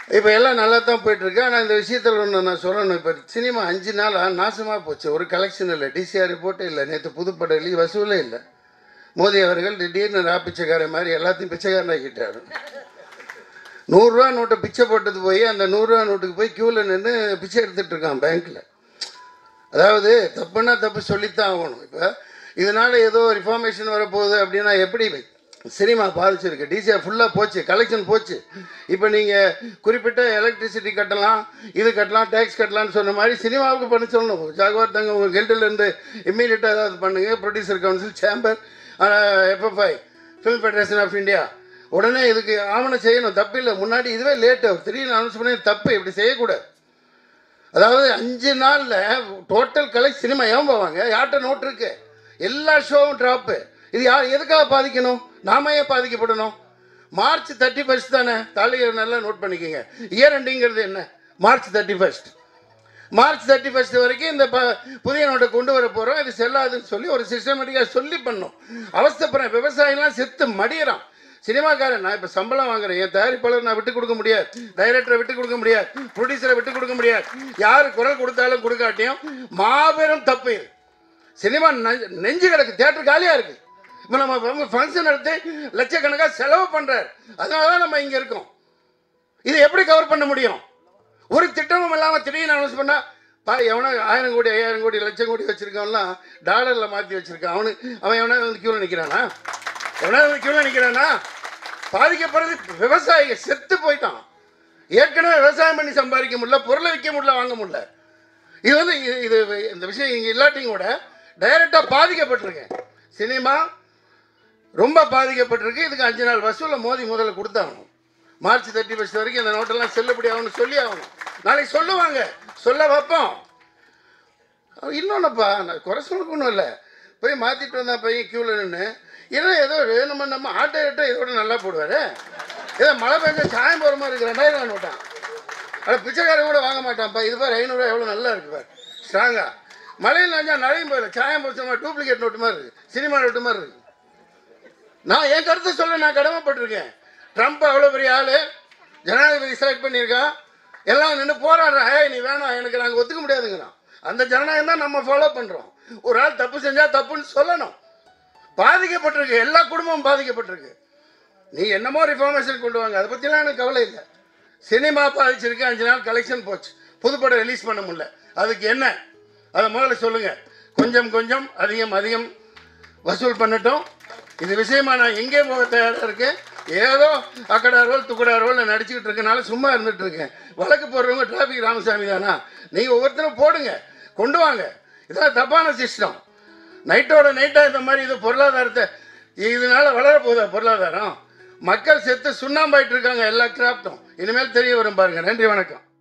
இப்போ எல்லாம் நல்லா தான் போயிட்டுருக்கு ஆனால் இந்த விஷயத்தில் ஒன்று நான் சொல்லணும் இப்போ சினிமா அஞ்சு நாளாக நாசமாக போச்சு ஒரு கலெக்ஷன் இல்லை டிசிஆர் ரிப்போர்ட்டே இல்லை நேற்று புதுப்பட வெளி வசூலே இல்லை மோடி அவர்கள் திடீர்னு ரா பிச்சைக்காரன் மாதிரி எல்லாத்தையும் பிச்சைக்காரன் ஆக்கிட்டாரு நூறுரூவா நோட்டை பிச்சை போட்டது போய் அந்த நூறுரூவா நோட்டுக்கு போய் க்யூவில் நின்று பிச்சை எடுத்துட்டு இருக்கான் பேங்க்கில் அதாவது தப்புன்னா தப்பு சொல்லித்தான் ஆகணும் இப்போ இதனால் ஏதோ ரிஃபார்மேஷன் வரப்போகுது அப்படின்னா எப்படி சினிமா பாதிச்சிருக்கு டிசிஆர் ஃபுல்லாக போச்சு கலெக்ஷன் போச்சு இப்போ நீங்கள் குறிப்பிட்ட எலக்ட்ரிசிட்டி கட்டலாம் இது கட்டலாம் டேக்ஸ் கட்டலாம்னு சொன்ன மாதிரி சினிமாவுக்கு பண்ண சொல்லணும் ஜாகுவார் தங்க உங்கள் கெல்ட்டிலேருந்து இம்மீடியட்டாக ஏதாவது பண்ணுங்கள் producer council chamber FFI film federation of India உடனே இதுக்கு ஆவணம் செய்யணும் தப்பு இல்லை முன்னாடி இதுவே லேட்டு திடீர்னு அனௌன்ஸ் பண்ணி தப்பு இப்படி செய்யக்கூடாது அதாவது அஞ்சு நாளில் டோட்டல் கலெக்ட் சினிமா ஏன் போவாங்க யார்கிட்ட நோட் இருக்கு எல்லா ஷோவும் ட்ராப்பு இது யார் எதுக்காக பாதிக்கணும் நாம ஏன் பாதிக்கப்படணும் மார்ச் தேர்ட்டி ஃபர்ஸ்ட் தானே தலையை நல்லா நோட் பண்ணிக்கோங்க இயர் எண்டிங்கிறது என்ன March thirty first March thirty first வரைக்கும் இந்த ப புதிய நோட்டை கொண்டு வர போகிறோம் இது செல்லாதுன்னு சொல்லி ஒரு சிஸ்டமேட்டிக்காக சொல்லி பண்ணோம் அவஸ்தைப்படுறேன் விவசாயிலாம் செத்து மடியறான் சினிமாக்காரன் நான் இப்போ சம்பளம் வாங்குறேன் என் தயாரிப்பாளர் நான் விட்டு கொடுக்க முடியாது டைரக்டரை விட்டு கொடுக்க முடியாது ப்ரொடியூசரை விட்டு கொடுக்க முடியாது யார் குரல் கொடுத்தாலும் கொடுக்காட்டியும் மாபெரும் தப்பு இது சினிமா நெ- நெஞ்சு கிடக்கு தேட்டர் காலியாக இருக்கு இப்போ நம்ம ஃபங்க்ஷன் எடுத்து லட்சக்கணக்காக செலவு பண்ணுறாரு அதனால தான் நம்ம இங்கே இருக்கோம் இது எப்படி கவர் பண்ண முடியும் ஒரு திட்டமும் இல்லாமல் திடீர்னு அனௌன்ஸ் பண்ணால் பா எவனோ ஆயிரம் கோடி ஐயாயிரம் கோடி லட்சம் கோடி வச்சிருக்கவன்லாம் டாலரில் மாற்றி வச்சிருக்கான் அவனு அவன் எவனா வந்து கியூவில் நிற்கிறானா எவனா வந்து கியூவில் நிற்கிறானா பாதிக்கப்படுறது விவசாயிகள் செத்து போயிட்டான் ஏற்கனவே விவசாயம் பண்ணி சம்பாதிக்க முடியல பொருளை விற்க முடியல வாங்க முடியல இது வந்து இது இது இந்த விஷயம் இங்கே இல்லாட்டியும் கூட டைரெக்டாக பாதிக்கப்பட்டிருக்கேன் சினிமா ரொம்ப பாதிக்கப்பட்டிருக்கு இதுக்கு அஞ்சு நாள் வசூலை மோதி முதல்ல கொடுத்தாகணும் மார்ச் தேர்ட்டி ஃபஸ்ட் வரைக்கும் இந்த நோட்டெல்லாம் செல்லுபடி ஆகணும்னு சொல்லி ஆகணும் நாளைக்கு சொல்லுவாங்க சொல்ல வைப்போம் இன்னொன்னுப்பா நான் குறை சொல்லுக்கு ஒன்றும் இல்லை போய் மாற்றிட்டு வந்தா பையன் க்யூவில் நின்று ஏன்னா ஏதோ ஒரு நம்ம நம்ம ஆட்டோ ஆட்டோ இதோட நல்லா போடுவார் ஏதோ மழை பெஞ்சா சாயம் போகிற மாதிரி இருக்கு ரெண்டாயிரம் நோட்டான் அட பிச்சைக்காரன் கூட வாங்க மாட்டான்ப்பா இது பாரு ஐநூறுரூவா எவ்வளோ நல்லா இருக்கு பாரு ஸ்ட்ராங்கா மழையில் நஞ்சா நடையும் போயில சாயம் போச்ச மாதிரி டூப்ளிகேட் நோட்டு மாதிரி இருக்கு சினிமா நோட்டு மாதிரி இருக்கு நான் என் கருத்தை சொல்ல நான் கடமைப்பட்டிருக்கேன் ட்ரம்ப் அவ்வளோ பெரிய ஆள் ஜனாதிபதி செலக்ட் பண்ணியிருக்கான் எல்லாம் நின்று போராடுறான் ஏய் நீ வேணாம் எனக்கு நாங்கள் ஒத்துக்க முடியாதுங்கிறான் அந்த ஜனநாயகம் தான் நம்ம ஃபாலோ பண்ணுறோம் ஒரு ஆள் தப்பு செஞ்சால் தப்புன்னு சொல்லணும் பாதிக்கப்பட்டிருக்கு எல்லா குடும்பமும் பாதிக்கப்பட்டிருக்கு நீ என்னமோ ரிஃபார்மேஷன் கொண்டு வாங்க அதை பற்றிலாம் எனக்கு கவலை இல்லை சினிமா பாதிச்சிருக்கு அஞ்சு நாள் கலெக்ஷன் போச்சு புதுப்படம் ரிலீஸ் பண்ண முடியல அதுக்கு என்ன அதை முதல்ல சொல்லுங்கள் கொஞ்சம் கொஞ்சம் அதிகம் அதிகம் வசூல் பண்ணட்டும் இது விஷயமா நான் எங்கே போக தயாராக இருக்கேன் ஏதோ அக்கடா ரோல் துக்கடா ரோல் நான் நடிச்சுக்கிட்டு இருக்கனால சும்மா இருந்துட்டு இருக்கேன் வழக்கு போடுறவங்க டிராஃபிக் ராமசாமி தானா நீங்கள் ஒவ்வொருத்தரும் போடுங்க கொண்டு வாங்க இதான் தப்பான சிஸ்டம் நைட்டோட நைட்டாக இந்த மாதிரி இது பொருளாதாரத்தை இதனால வளர போதா பொருளாதாரம் மக்கள் செத்து சுண்ணாம்பாயிட்டு இருக்காங்க எல்லா கிராஃப்டும் இனிமேல் தெரிய வரும் பாருங்க நன்றி வணக்கம்